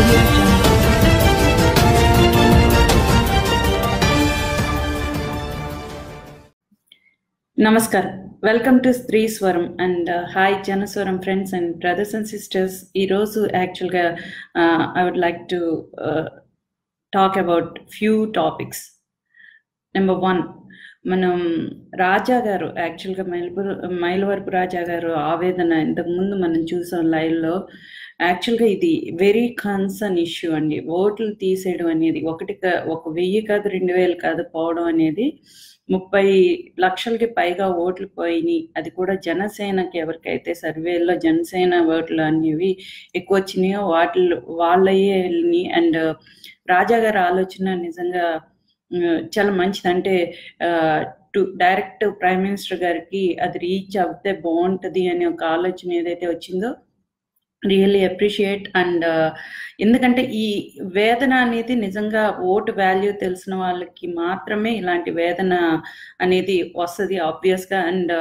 audio jungle. నమస్కారం welcome to Stree Swaram and hi Janaswaram friends and brothers and sisters ఈరోజు యాక్చువల్గా I would like to talk about few topics number one మనం రాజా గారు యాక్చువల్గా మైలపురు మైలవరపు రాజా గారు ఆవేదన ఇంతకుముందు మనం చూసాం లైవ్లో యాక్చువల్గా ఇది వెరీ కన్సర్న్ ఇష్యూ అండి ఓట్లు తీసేయడం అనేది ఒకటి కా- ఒక వెయ్యి కాదు రెండు వేలు కాదు పోవడం అనేది ముప్పై లక్షలకి పైగా ఓట్లు పోయినాయి అది కూడా జనసేనకి ఎవరికైతే సర్వేలో జనసేన ఓట్లు అనేవి ఎక్కువ వచ్చినాయో వాటిల్లో వాళ్ళయ్యే వెళ్ళినాయి అండ్ రాజా గారి ఆలోచన నిజంగా ఉమ్, చాలా మంచిది అంటే టు డైరెక్ట్ ప్రైమ్ మినిస్టర్ గారికి అది రీచ్ అవుతే బాగుంటది అనే ఒక ఆలోచన ఏదైతే వచ్చిందో రియల్లీ అప్రిషియేట్ అండ్ ఎందుకంటే ఈ వేదన అనేది నిజంగా ఓటు వాల్యూ తెలిసిన వాళ్ళకి మాత్రమే ఇలాంటి వేదన అనేది వస్తుంది ఆబ్వియస్గా అండ్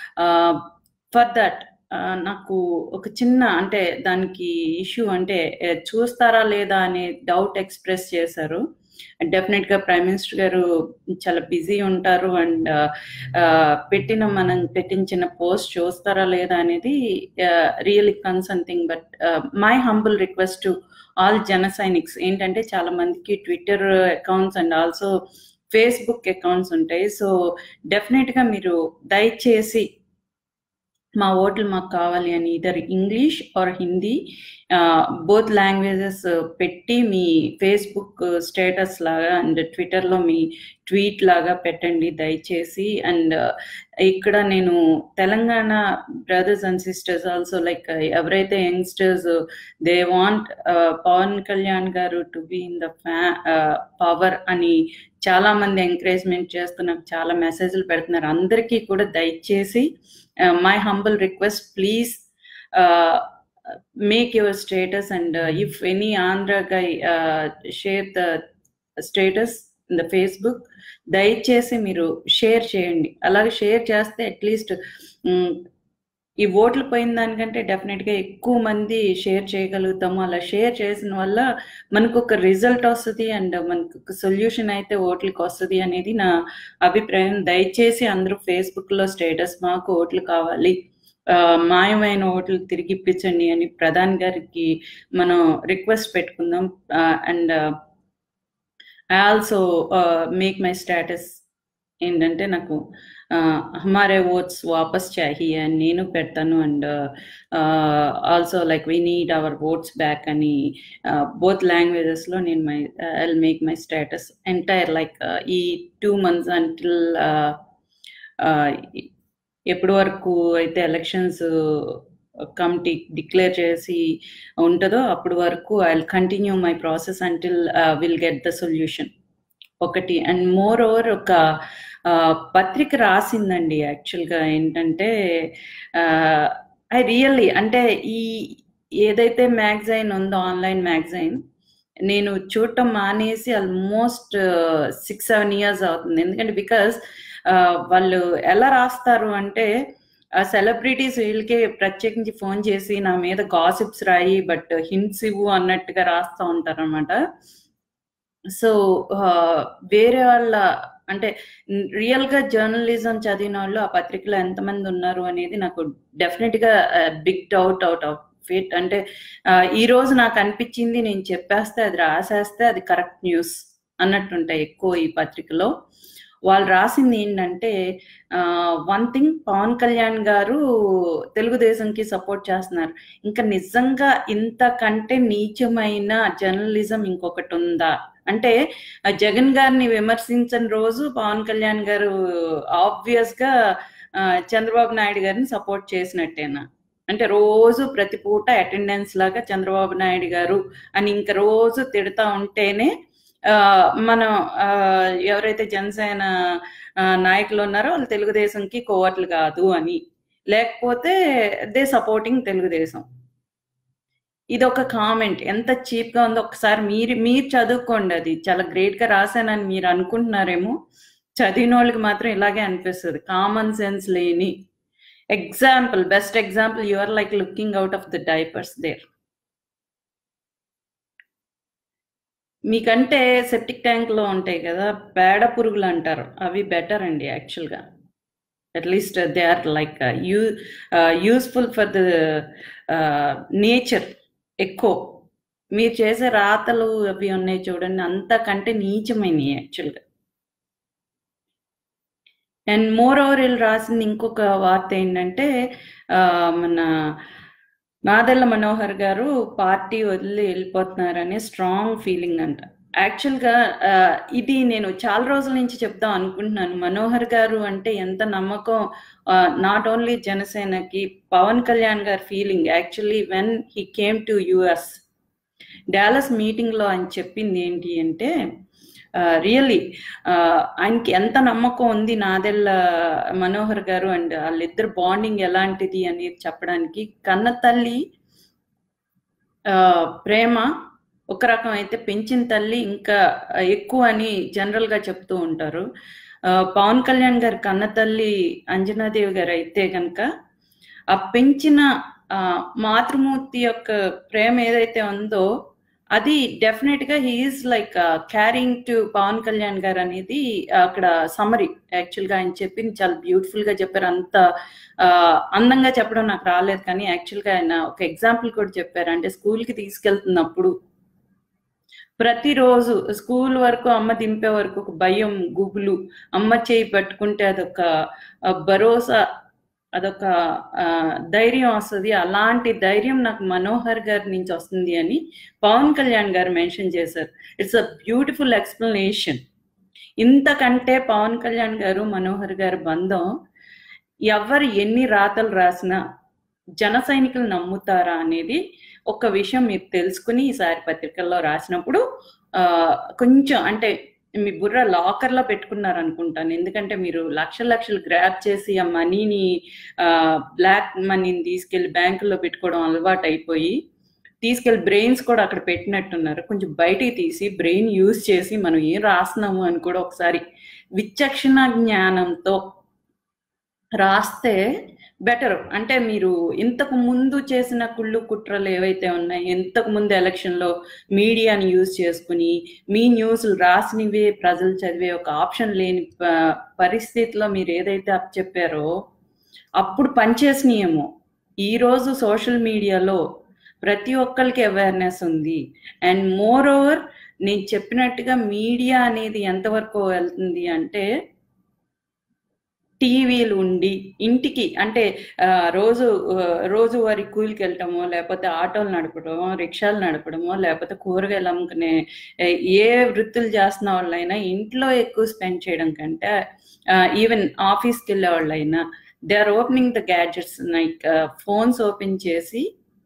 ఫర్ దట్ నాకు ఒక చిన్న అంటే దానికి ఇష్యూ అంటే eh, చూస్తారా లేదా అనే డౌట్ ఎక్స్ప్రెస్ చేశారు డెఫినెట్ గా ప్రైమ్ మినిస్టర్ గారు చాలా బిజీ ఉంటారు అండ్ పెట్టిన మనం పెట్టించిన పోస్ట్ చూస్తారా లేదా అనేది really concern thing but my humble request to all Jana Sainiks ఏంటంటే చాలా మందికి Twitter accounts and also Facebook accounts ఉంటాయి సో డెఫినెట్ గా మీరు దయచేసి మా ఓట్లు మాకు కావాలి అని either English or Hindi both languages పెట్టి మీ ఫేస్బుక్ స్టేటస్ లాగా అండ్ ట్విట్టర్లో మీ ట్వీట్ లాగా పెట్టండి దయచేసి అండ్ ఇక్కడ నేను Telangana brothers and sisters also like ఎవరైతే youngsters they want Pawan Kalyan గారు టు బీ ఇన్ ద ఫ్యా పవర్ అని చాలా మంది ఎంకరేజ్మెంట్ చేస్తున్నారు చాలా మెసేజ్లు పెడుతున్నారు అందరికీ కూడా దయచేసి my humble request please make your status and if any Andhra guy share the status in the Facebook దయచేసి మీరు షేర్ చేయండి అలాగే షేర్ చేస్తే అట్లీస్ట్ ఈ ఓట్లు పోయిన దానికంటే డెఫినెట్గా ఎక్కువ మంది షేర్ చేయగలుగుతాము అలా షేర్ చేసిన వల్ల మనకు ఒక రిజల్ట్ వస్తుంది అండ్ మనకు ఒక సొల్యూషన్ అయితే ఓట్లకి వస్తుంది అనేది నా అభిప్రాయం దయచేసి అందరూ ఫేస్బుక్లో స్టేటస్ మాకు ఓట్లు కావాలి ఆ, మాయమైన ఓట్లు తిరిగి ఇప్పించండి అని ప్రధాని గారికి మనం రిక్వెస్ట్ పెట్టుకుందాం and I also make my status ఏంటంటే నాకు ఆ, హమారే ఓట్స్ వాపస్ చాహి అని నేను పెడతాను and also like we need our votes back అని బోత్ లాంగ్వేజెస్లో నేను my I make my status entire like ఈ టూ మంత్స్ అంటిల్ ఎప్పటి వరకు అయితే ఎలక్షన్స్ కమిటీ డిక్లేర్ చేసి ఉంటుందో అప్పటి వరకు I continue my process until will get the solution ఒకటి అండ్ మోర్ ఓవర్ ఒక ఆ, పత్రిక రాసిందండి యాక్చువల్గా ఏంటంటే ఐ రియల్లీ అంటే ఈ ఏదైతే మ్యాగజైన్ ఉందో ఆన్లైన్ మ్యాగజైన్ నేను చూడటం మానేసి ఆల్మోస్ట్ సిక్స్ సెవెన్ ఇయర్స్ అవుతుంది ఎందుకంటే బికాస్ వాళ్ళు ఎలా రాస్తారు అంటే ఆ సెలబ్రిటీస్ వీళ్ళకే ప్రత్యేకించి ఫోన్ చేసి నా మీద గాసిప్స్ రాయి బట్ హింట్స్ ఇవ్వు అన్నట్టుగా రాస్తూ ఉంటారు అనమాట సో వేరే వాళ్ళ అంటే రియల్ గా జర్నలిజం చదివిన వాళ్ళు ఆ పత్రికలో ఎంతమంది ఉన్నారు అనేది నాకు డెఫినెట్ గా big doubt out of it అంటే ఆ, ఈ రోజు నాకు అనిపించింది నేను చెప్పేస్తే అది రాసేస్తే అది కరెక్ట్ న్యూస్ అన్నట్టుంటాయి ఎక్కువ ఈ పత్రికలో వాళ్ళు రాసింది ఏంటంటే వన్ థింగ్ పవన్ కళ్యాణ్ గారు తెలుగుదేశంకి సపోర్ట్ చేస్తున్నారు ఇంకా నిజంగా ఇంతకంటే నీచమైన జర్నలిజం ఇంకొకటి ఉందా అంటే ఆ జగన్ గారిని విమర్శించని రోజు పవన్ కళ్యాణ్ గారు ఆబ్వియస్ గా ఆ, చంద్రబాబు నాయుడు గారిని సపోర్ట్ చేసినట్టేనా అంటే రోజు ప్రతి పూట అటెండెన్స్ లాగా చంద్రబాబు నాయుడు గారు అని ఇంక రోజు తిడతా ఉంటేనే ఆ, మనం ఆ, ఎవరైతే జనసేన ఆ, నాయకులు ఉన్నారో వాళ్ళు తెలుగుదేశంకి కోవట్లు కాదు అని లేకపోతే దే సపోర్టింగ్ తెలుగుదేశం ఇది ఒక కామెంట్ ఎంత చీప్ గా ఉందో ఒకసారి మీరు మీరు చదువుకోండి అది చాలా గ్రేట్ గా రాశానని మీరు అనుకుంటున్నారేమో చదివిన వాళ్ళకి మాత్రం ఇలాగే అనిపిస్తుంది కామన్ సెన్స్ లేని example best example you are like looking out of the diapers there మీకంటే సెప్టిక్ ట్యాంక్‌లో ఉంటాయి గదా! పేడ పురుగులు అంటారు. అవి బెటర్ అండి యాక్చువల్‌గా. At least they are like you ah, useful for the ah, nature ఎక్కువ. మీరు చేసే రాతలు అవి ఉన్నాయి చూడండి అంతకంటే నీచమైనయి యాక్చువల్‌గా. అండ్ మోర్ ఓవర్ ఈళ్ళు రాసింది ఇంకొక వార్త ఏంటంటే ఆహ్, మన నాదెళ్ల మనోహర్ గారు పార్టీ వదిలి ఎళ్ళిపోతున్నారనే స్ట్రాంగ్ ఫీలింగ్ అంట. యాక్చువల్‌గా ఆహ్, ఇది నేను చాలా రోజుల నుంచి చెప్దాం అనుకుంటున్నాను. మనోహర్ గారు అంటే ఎంత నమ్మకం ఆహ్, నాట్ ఓన్లీ జనసేనకి, పవన్ కళ్యాణ్ గారి feeling actually when he came to US. Dallas మీటింగ్‌లో ఆయన చెప్పింది ఏంటి అంటే ఆహ్, రియల్లీ ఆహ్, ఆయనకి ఎంత నమ్మకం ఉంది నాదెళ్ల మనోహర్ గారు అండ్ ఆళ్ళిద్దరి బాండింగ్ ఎలాంటిది అనేది చెప్పడానికి కన్న తల్లి ఆహ్, ప్రేమ ఒక రకం అయితే పెంచిన తల్లి ఇంకా ఎక్కువ అని జనరల్‌గా చెప్తూ ఉంటారు. ఆహ్, పవన్ కళ్యాణ్ గారి కన్న తల్లి అంజనాదేవి గారైతే గనక ఆ పెంచిన ఆహ్, మాతృమూర్తి యొక్క ప్రేమ ఏదైతే ఉందో అది డెఫినిట్‌గా he is like carrying to Pawan Kalyan గారనేది అక్కడ సమ్మరీ. యాక్చువల్‌గా ఆయన చెప్పింది చాలా బ్యూటిఫుల్‌గా చెప్పారు. అంత ఆహ్, అందంగా చెప్పడం నాకు రాలేదు కానీ యాక్చువల్‌గా ఆయన ఒక ఎగ్జాంపుల్ కూడా చెప్పారు. అంటే స్కూల్‌కి తీసుకెళ్తున్నప్పుడు ప్రతిరోజు స్కూల్ వరకు అమ్మ దింపే వరకు ఒక భయం, గుబులు, అమ్మ చేయి పట్టుకుంటే అదొక ఆహ్, భరోసా అదొక ఆహ్, ధైర్యం వస్తది. అలాంటి ధైర్యం నాకు మనోహర్ గారి నుంచి వస్తుంది అని పవన్ కళ్యాణ్ గారు మెన్షన్ చేశారు. It's a beautiful explanation. ఇంతకంటే పవన్ కళ్యాణ్ గారు, మనోహర్ గారి బంధం ఎవ్వరు ఎన్ని రాతలు రాసినా జన సైనికులు నమ్ముతారా అనేది ఒక విషయం మీరు తెలుసుకొని ఈసారి పత్రికల్లో రాసినప్పుడు ఆహ్, కొంచెం అంటే మీ బుర్ర లాకర్‌లో పెట్టుకున్నారనుకుంటాను. ఎందుకంటే మీరు లక్షలు లక్షలు గ్రాబ్ చేసి ఆ మనీని ఆహ్, బ్లాక్ మనీని తీసుకెళ్ళి బ్యాంకుల్లో పెట్టుకోవడం అలవాటయిపోయి, తీసుకెళ్ళి బ్రెయిన్స్ కూడా అక్కడ పెట్టినట్టున్నారు. కొంచెం బయటికి తీసి బ్రెయిన్ యూజ్ చేసి మనం ఏం రాస్తున్నాము అని కూడా ఒకసారి విచక్షణ జ్ఞానంతో రాస్తే బెటరు. అంటే మీరు ఇంతకు ముందు చేసిన కుళ్ళు కుట్రలు ఏవైతే ఉన్నాయో, ఇంతకు ముందు ఎలక్షన్‌లో మీడియాని యూజ్ చేసుకొని, మీ న్యూస్‌లు రాసినవే ప్రజలు చదివే ఒక ఆప్షన్ లేని ప పరిస్థితిలో మీరేదైతే అప్పచెప్పారో, అప్పుడు పనిచేసినియేమో. ఈరోజు సోషల్ మీడియాలో ప్రతి ఒక్కళ్ళకి అవేర్‌నెస్ ఉంది. అండ్ మోర్ ఓవర్ నేను చెప్పినట్టుగా మీడియా అనేది ఎంతవరకు వెళ్తుంది అంటే టీవీలు ఉండి ఇంటికి అంటే ఆహ్, రోజు ఆహ్, రోజువారీ కూలికెళ్ళటమో, లేపోతే ఆటోలు నడపడమో, రిక్షాలు నడపడమో, లేపోతే కూరగాయలు అమ్ముకునే ఎ ఏ వృత్తులు చేస్తున్న వాళ్ళైనా ఇంట్లో ఎక్కువ స్పెండ్ చేయడం కంటే ఆహ్, ఈవెన్ ఆఫీస్‌కెళ్ళే వాళ్ళైనా they are opening the gadgets like phones open చేసి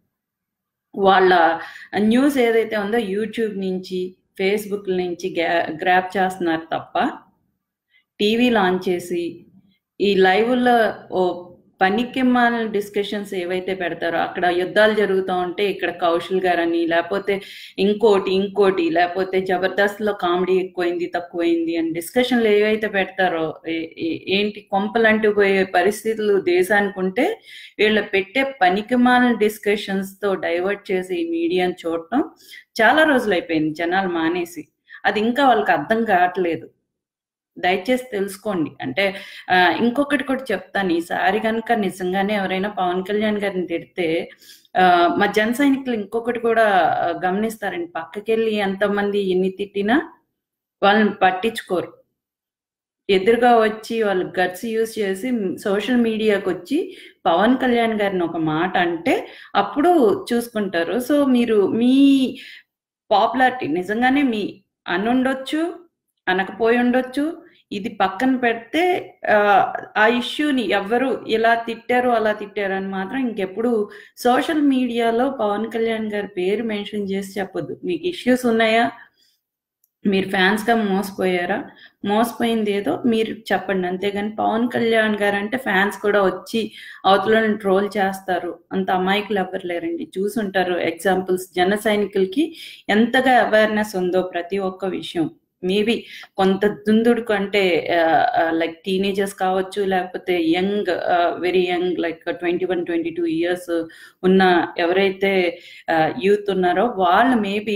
వాళ్ళ న్యూస్ ఏదైతే ఉందో యూట్యూబ్ నుంచి, ఫేస్‌బుక్‌ల నుంచి గ్యా గ్రాబ్ చేస్తున్నారు తప్ప, టీవీలు ఆన్ చేసి, ఈ లైవుల్లో ఓ పనికిమాలిన డిస్కషన్స్ ఏవైతే పెడతారో, అక్కడ యుద్ధాలు జరుగుతా ఉంటే ఇక్కడ కౌశల్ గారని, లేపోతే ఇంకోటి, ఇంకోటి, లేపోతే జబర్దస్త్‌లో కామెడీ ఎక్కువైంది, తక్కువైంది అని డిస్కషన్‌లు ఏవైతే పెడతారో ఏ ఏ ఏంటి కొంపలంటూ పోయే పరిస్థితులు దేశానికుంటే, వీళ్ళు పెట్టే పనికిమాలిన డిస్కషన్స్‌తో డైవర్ట్ చేసి ఈ మీడియాని చూడటం చాలా రోజులైపోయింది జనాలు మానేసి. అది ఇంకా వాళ్ళకి అర్థం కావట్లేదు. దయచేసి తెలుసుకోండి. అంటే ఆహ్, ఇంకొకటి కూడా చెప్తాను. ఈసారి గనుక నిజంగానే ఎవరైనా పవన్ కళ్యాణ్ గారిని తిడితే ఆహ్, మా జన సైనికులు ఇంకొకటి కూడా ఆహ్, గమనిస్తారండి. పక్కకెళ్ళి ఎంతమంది ఎన్ని తిట్టినా వాళ్ళని పట్టించుకోరు. ఎదురుగా వచ్చి వాళ్ళు గట్స్ యూజ్ చేసి సోషల్ మీడియాకొచ్చి పవన్ కళ్యాణ్ గారిని ఒక మాట అంటే అప్పుడు చూసుకుంటారు. సో, మీరు మీ పాపులారిటీ నిజంగానే మీ అనుండొచ్చు, అనకపోయుండొచ్చు. ఇది పక్కన పెడితే ఆహ్, ఆ ఇష్యూని ఎవ్వరు ఇలా తిట్టారు, అలా తిట్టారు అని మాత్రం ఇంకెప్పుడు సోషల్ మీడియాలో పవన్ కళ్యాణ్ గారి పేరు మెన్షన్ చేసి చెప్పొద్దు. మీకు ఇష్యూస్ ఉన్నాయా? మీరు ఫ్యాన్స్‌గా మోసపోయారా? మోసపోయిందేదో మీరు చెప్పండి. అంతేగాని పవన్ కళ్యాణ్ గారంటే ఫ్యాన్స్ కూడా వచ్చి అవతలోళ్ళని ట్రోల్ చేస్తారు. అంత అమాయకులు ఎవ్వరు లేరండి. చూసుంటారు ఎగ్జాంపుల్స్ జన సైనికులకి ఎంతగా అవేర్‌నెస్ ఉందో ప్రతి ఒక్క విషయం. మేబీ కొంత దుందుడుకు అంటే ఆహ్, ఆహ్, లైక్ టీనేజర్స్ కావచ్చు, లేకపోతే యంగ్ ఆహ్, వెరీ యంగ్ లైక్ 21, 22 ఇయర్స్ ఉన్న ఎవరైతే ఆహ్, యూత్ ఉన్నారో వాళ్ళు మేబీ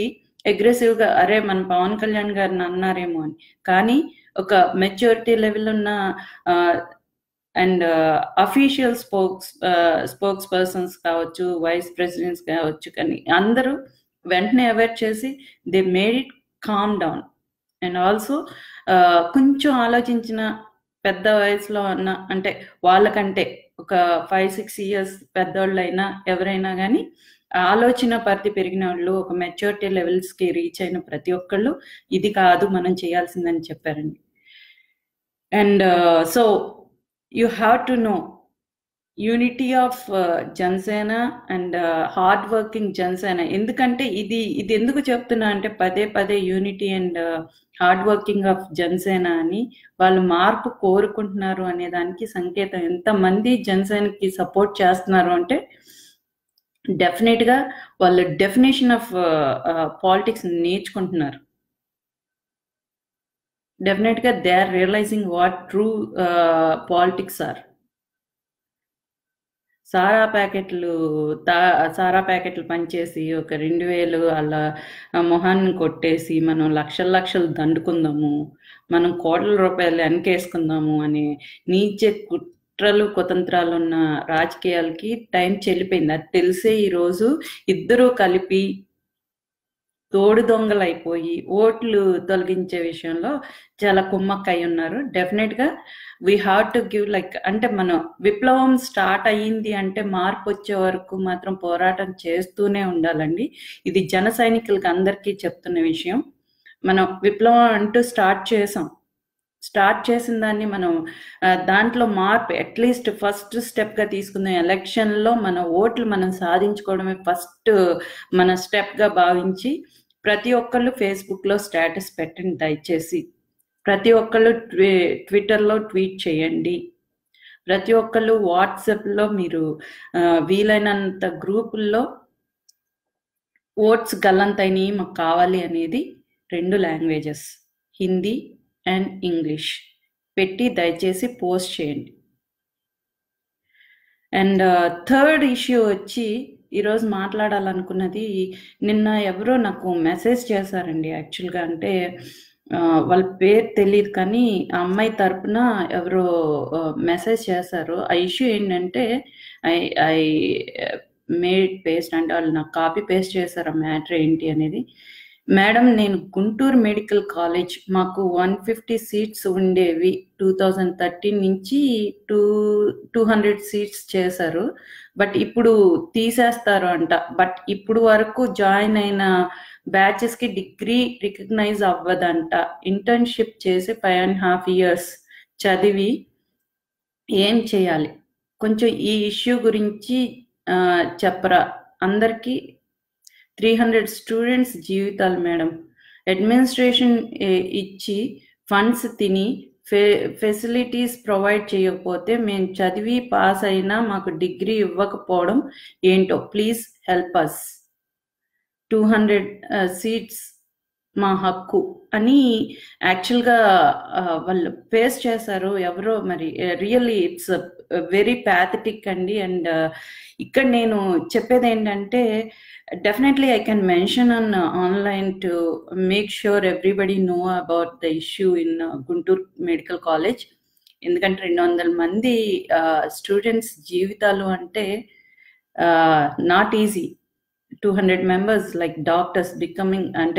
అగ్రెసివ్గా అరే మన పవన్ కళ్యాణ్ గారిని అన్నారేమో అని కానీ ఒక మెచ్యూరిటీ లెవెల్ ఉన్న and official spokes spokespersons కావచ్చు వైస్ ప్రెసిడెంట్స్ కావచ్చు కానీ అందరూ వెంటనే అవాయిడ్ చేసి they made it calm down and also కొంచెం ఆలోచించిన పెద్ద వయసులో ఉన్న అంటే వాళ్ళకంటే ఒక ఫైవ్ సిక్స్ ఇయర్స్ పెద్దోళ్ళైనా ఎవరైనా కానీ ఆలోచన పరిధి పెరిగిన వాళ్ళు ఒక మెచ్యూరిటీ లెవెల్స్కి రీచ్ అయిన ప్రతి ఒక్కళ్ళు ఇది కాదు మనం చేయాల్సిందని చెప్పారండి and so you have to know unity of Janasena and hard working Janasena ఎందుకంటే ఇది ఇది ఎందుకు చెప్తున్నా అంటే పదే పదే unity and hard working of Janasena అని వాళ్ళు మార్పు కోరుకుంటున్నారు అనే దానికి సంకేతం ఎంతమంది జనసేనకి సపోర్ట్ చేస్తున్నారు అంటే డెఫినెట్గా వాళ్ళు డెఫినేషన్ ఆఫ్ పాలిటిక్స్ నేర్చుకుంటున్నారు డెఫినెట్గా they are realising what true politics are సారా ప్యాకెట్లు తా సారా ప్యాకెట్లు పనిచేసి ఒక రెండు వేలు అలా మొహాన్ని కొట్టేసి మనం లక్షల లక్షలు దండుకుందాము మనం కోట్ల రూపాయలు వెనకేసుకుందాము అని నీచే కుట్రలు కుతంత్రాలు ఉన్న రాజకీయాలకి టైం చెల్లిపోయింది అది తెలిసే ఈరోజు ఇద్దరూ కలిపి తోడు దొంగలు అయిపోయి ఓట్లు తొలగించే విషయంలో చాలా కుమ్మక్కై ఉన్నారు డెఫినెట్గా we have to give like అంటే మనం విప్లవం స్టార్ట్ అయ్యింది అంటే మార్పు వచ్చే వరకు మాత్రం పోరాటం చేస్తూనే ఉండాలండి ఇది జన సైనికులకి అందరికీ చెప్తున్న విషయం మనం విప్లవం అంటూ స్టార్ట్ చేసాం స్టార్ట్ చేసిన దాన్ని మనం దాంట్లో మార్పు అట్లీస్ట్ ఫస్ట్ స్టెప్గా తీసుకున్న ఎలక్షన్లో మన ఓట్లు మనం సాధించుకోవడమే ఫస్ట్ మన స్టెప్గా భావించి ప్రతి ఒక్కళ్ళు ఫేస్బుక్లో స్టేటస్ పెట్టండి దయచేసి ప్రతి ఒక్కళ్ళు ట్వి ట్విట్టర్లో ట్వీట్ చేయండి ప్రతి ఒక్కళ్ళు వాట్సాప్లో మీరు వీలైనంత గ్రూపుల్లో ఓట్స్ గల్లంతైనవి మాకు కావాలి అనేది రెండు లాంగ్వేజెస్ హిందీ అండ్ ఇంగ్లీష్ పెట్టి దయచేసి పోస్ట్ చేయండి అండ్ థర్డ్ ఇష్యూ వచ్చి ఈరోజు మాట్లాడాలనుకున్నది నిన్న ఎవరో నాకు మెసేజ్ చేశారండి యాక్చువల్గా అంటే వాళ్ళ పేరు తెలియదు కానీ ఆ అమ్మాయి తరపున ఎవరో మెసేజ్ చేశారు ఆ ఇష్యూ ఏంటంటే ఐ ఐ మేడ్ పేస్ట్ అంటే వాళ్ళు నాకు కాపీ పేస్ట్ చేశారు ఆ మ్యాటర్ ఏంటి అనేది మేడం నేను గుంటూరు మెడికల్ కాలేజ్ మాకు వన్ ఫిఫ్టీ సీట్స్ ఉండేవి టూ థౌజండ్ థర్టీన్ నుంచి టూ టూ హండ్రెడ్ సీట్స్ చేశారు బట్ ఇప్పుడు తీసేస్తారు అంట బట్ ఇప్పుడు వరకు జాయిన్ అయిన బ్యాచెస్కి డిగ్రీ రికగ్నైజ్ అవ్వదంట ఇంటర్న్షిప్ చేసి ఫైవ్ అండ్ హాఫ్ ఇయర్స్ చదివి ఏం చేయాలి కొంచెం ఈ ఇష్యూ గురించి చెప్పరా అందరికీ త్రీ హండ్రెడ్ స్టూడెంట్స్ జీవితాలు మేడం అడ్మినిస్ట్రేషన్ ఇచ్చి ఫండ్స్ తిని ఫె ఫెసిలిటీస్ ప్రొవైడ్ చేయకపోతే మేము చదివి పాస్ అయినా మాకు డిగ్రీ ఇవ్వకపోవడం ఏంటో please help us two hundred seats మా హక్కు అని యాక్చువల్గా వాళ్ళు ఫేస్ చేశారు ఎవరో మరి రియల్లీ ఇట్స్ వెరీ ప్యాథటిక్ అండి అండ్ ఇక్కడ నేను చెప్పేది ఏంటంటే definitely I can mention on online to make sure everybody know about the issue in Guntur medical college ఎందుకంటే రెండు వందల మంది స్టూడెంట్స్ జీవితాలు అంటే not easy two hundred members like doctors becoming అంటే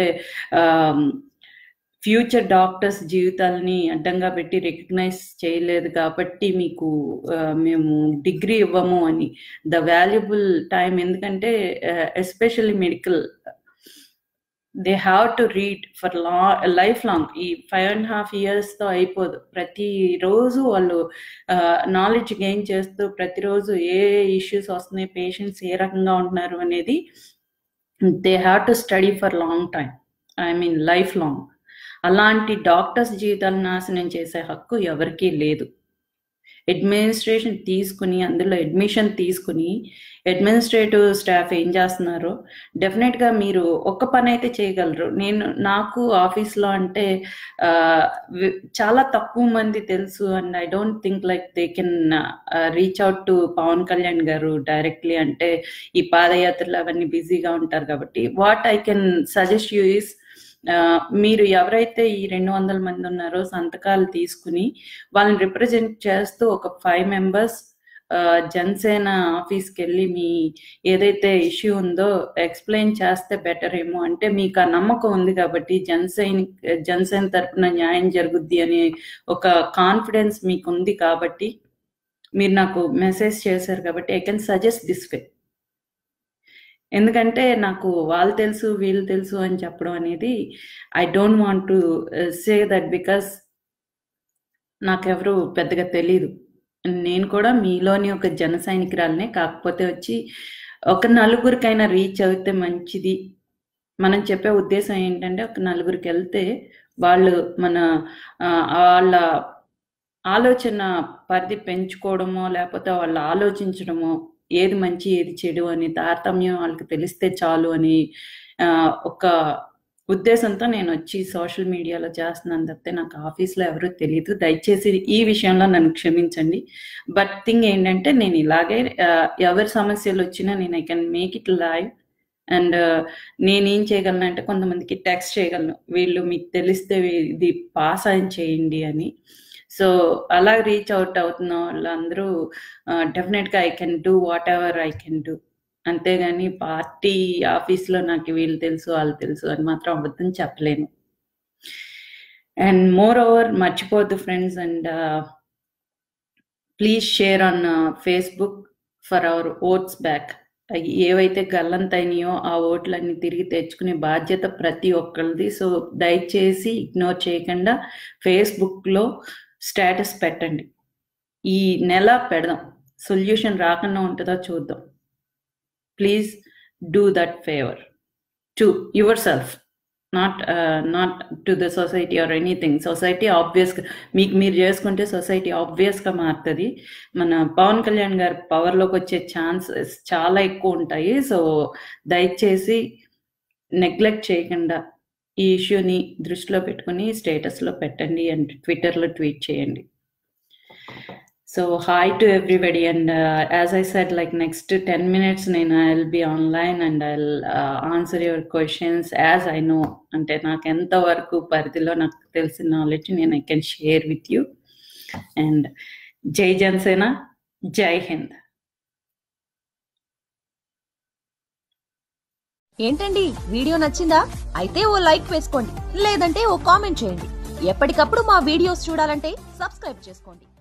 ఫ్యూచర్ డాక్టర్స్ జీవితాలని అడ్డంగా పెట్టి రికగ్నైజ్ చేయలేదు కాబట్టి మీకు మేము డిగ్రీ ఇవ్వము అని ద వాల్యుబుల్ టైం ఎందుకంటే especially medical they have to read for లా లైఫ్ లాంగ్ ఈ ఫైవ్ అండ్ హాఫ్ ఇయర్స్తో అయిపోదు ప్రతిరోజు వాళ్ళు నాలెడ్జ్ గెయిన్ చేస్తూ ప్రతిరోజు ఏ ఇష్యూస్ వస్తున్నాయి పేషెంట్స్ ఏ రకంగా ఉంటున్నారు అనేది they have to study for long time I mean lifelong అలాంటి డాక్టర్స్ జీవితాలను నాశనం చేసే హక్కు ఎవరికీ లేదు అడ్మినిస్ట్రేషన్ తీసుకుని అందులో అడ్మిషన్ తీసుకుని అడ్మినిస్ట్రేటివ్ స్టాఫ్ ఏం చేస్తున్నారో డెఫినెట్గా మీరు ఒక్క పని అయితే చేయగలరు నేను నాకు ఆఫీస్లో అంటే ఆ, వి- చాలా తక్కువ మంది తెలుసు and I don't think like they can reach out to Pawan Kalyan గారు డైరెక్ట్లీ అంటే ఈ పాదయాత్రలు అవన్నీ బిజీగా ఉంటారు కాబట్టి what I can suggest you is మీరు ఎవరైతే ఈ రెండు వందల మంది ఉన్నారో సంతకాలు తీసుకుని వాళ్ళని రిప్రజెంట్ చేస్తూ ఒక ఫైవ్ మెంబర్స్ జనసేన ఆఫీస్కి వెళ్ళి మీ ఏదైతే ఇష్యూ ఉందో ఎక్స్ప్లెయిన్ చేస్తే బెటర్ ఏమో అంటే మీకు ఆ నమ్మకం ఉంది కాబట్టి జనసేన జనసేన తరపున న్యాయం జరుగుద్ది అనే ఒక కాన్ఫిడెన్స్ మీకు ఉంది కాబట్టి మీరు నాకు మెసేజ్ చేశారు కాబట్టి I can suggest this way ఎందుకంటే నాకు వాళ్ళు తెలుసు వీళ్ళు తెలుసు అని చెప్పడం అనేది I don't want to say that because నాకెవరు పెద్దగా తెలీదు నేను కూడా మీలోని ఒక జన సైనికురాలనే కాకపోతే వచ్చి ఒక నలుగురికైనా రీచ్ అవుతే మంచిది మనం చెప్పే ఉద్దేశం ఏంటంటే ఒక నలుగురికి వెళ్తే వాళ్ళు మన ఆ, వాళ్ళ ఆలోచన పరిధి పెంచుకోవడమో లేకపోతే వాళ్ళు ఆలోచించడమో ఏది మంచి ఏది చెడు అని తారతమ్యం వాళ్ళకి తెలిస్తే చాలు అని ఆ, ఒక ఉద్దేశంతో నేను వచ్చి సోషల్ మీడియాలో చేస్తున్నాను తప్పితే నాకు ఆఫీస్లో ఎవరూ తెలియదు దయచేసి ఈ విషయంలో నన్ను క్షమించండి బట్ థింగ్ ఏంటంటే నేను ఇలాగే ఆ, ఎవరి సమస్యలు వచ్చినా నేను I can make it live and నేనేం చేయగలను అంటే కొంతమందికి టెక్స్ట్ చేయగలను వీళ్ళు మీకు తెలిస్తే ఇది పాస్ అని చేయండి అని సో అలా రీచ్ అవుట్ అవుతున్న వాళ్ళందరూ డెఫినెట్గా I can do whatever I can do అంతేగాని పార్టీ ఆఫీస్లో నాకు వీళ్ళు తెలుసు వాళ్ళు తెలుసు అని మాత్రం అబద్ధం చెప్పలేను అండ్ మోర్ ఓవర్ మర్చిపోద్దు friends and please share on Facebook for our votes back ఏవైతే గల్లంతైనాయో ఆ ఓట్లన్నీ తిరిగి తెచ్చుకునే బాధ్యత ప్రతి ఒక్కరిది సో దయచేసి ఇగ్నోర్ చేయకుండా ఫేస్బుక్లో స్టేటస్ పెట్టండి ఈ నెల పెడదాం సొల్యూషన్ రాకుండా ఉంటుందో చూద్దాం please do that favour to yourself not not to the society or anything society ఆబ్వియస్గా మీకు మీరు చేసుకుంటే సొసైటీ ఆబ్వియస్గా మారుతుంది మన పవన్ కళ్యాణ్ గారు పవర్లోకి వచ్చే ఛాన్సెస్ చాలా ఎక్కువ ఉంటాయి సో దయచేసి నెగ్లెక్ట్ చేయకుండా ఈ ఇష్యూని దృష్టిలో పెట్టుకుని స్టేటస్లో పెట్టండి అండ్ ట్విట్టర్లో ట్వీట్ చేయండి so hi to everybody and as I said like next ten minutes నేను I will be online and I will answer your questions as I know అంటే నాకు ఎంతవరకు పరిధిలో నాకు తెలిసిన నాలెడ్జ్ నేను I can share with you and జై జనసేన జై హింద్ ఏంటండి వీడియో నచ్చిందా అయితే ఓ లైక్ వేసుకోండి లేదంటే ఓ కామెంట్ చేయండి ఎప్పటికప్పుడు మా వీడియోస్ చూడాలంటే సబ్స్క్రైబ్ చేసుకోండి